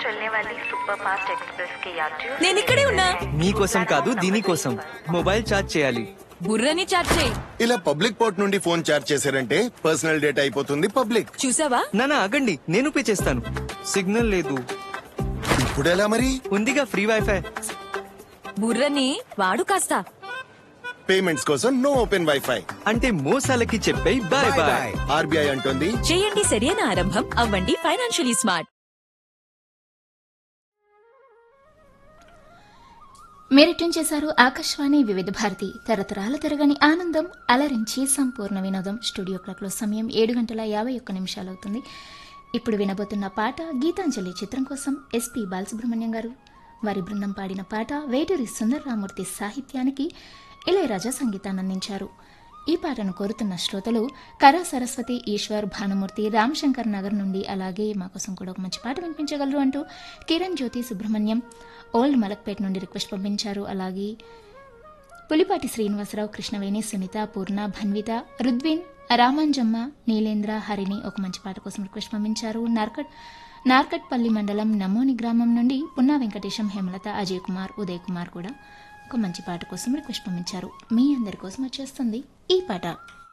चलने वाली super fast express के यात्रियों నేను ఇక్కడే ఉన్నా మీకోసం కాదు దీనికోసం మొబైల్ ఛార్జ్ చేయాలి బుర్రని చాట్ చేయి ఇలా పబ్లిక్ పోర్ట్ నుండి ఫోన్ చార్జ్ చేశారంటే పర్సనల్ డేటా అయిపోతుంది పబ్లిక్ చూసావా నానా ఆగండి నేను పే చేస్తాను సిగ్నల్ లేదు ఇప్పుడు ఎలా మరి ఉందిగా ఫ్రీ వైఫై బుర్రని వాడు కాస్త పేమెంట్స్ కోసం నో ఓపెన్ వైఫై అంటే మోసాలకి చెప్పే బాయ్ బాయ్ ఆర్బీఐ అంటోంది చేయండి సరైన ఆరంభం అవ్వండి ఫైనాన్షియలీ స్మార్ట్ మీరిటం చేశారు ఆకాశవాణి వివిధ భారతి తరతరాల తిరగని ఆనందం అలరించి సంపూర్ణ వినోదం స్టూడియో క్లాక్లో సమయం ఏడు గంటల యాభై ఒక్క నిమిషాలు అవుతుంది ఇప్పుడు వినబోతున్న పాట గీతాంజలి చిత్రం కోసం ఎస్పి బాలసుబ్రహ్మణ్యం గారు వారి బృందం పాడిన పాట వేటూరి సుందరరామూర్తి సాహిత్యానికి ఇళయరాజా సంగీతాన్ని అందించారు ఈ పాటను కోరుతున్న శ్రోతలు కరా సరస్వతి ఈశ్వర్ భానుమూర్తి రామశంకర్ నగర్ నుండి అలాగే మా కోసం కూడా ఒక మంచి పాట వినిపించగలరు అంటూ కిరణ్ జ్యోతి సుబ్రహ్మణ్యం ఓల్డ్ మలక్పేట్ నుండి రిక్వెస్ట్ పంపించారు అలాగే పులిపాటి శ్రీనివాసరావు కృష్ణవేణి సునీత పూర్ణ భన్విత రుద్విన్ రామాంజమ్మ నీలేంద్ర హరిని ఒక మంచి పాట కోసం రిక్వెస్ట్ పంపించారు నార్కట్ నార్కట్పల్లి మండలం నమోని గ్రామం నుండి పున్నా వెంకటేశం హేమలత అజయ్ కుమార్ ఉదయ్ కుమార్ కూడా ఒక మంచి పాట కోసం రిక్వెస్ట్ పంపించారు మీ అందరి కోసం వచ్చేస్తుంది ఈ పాట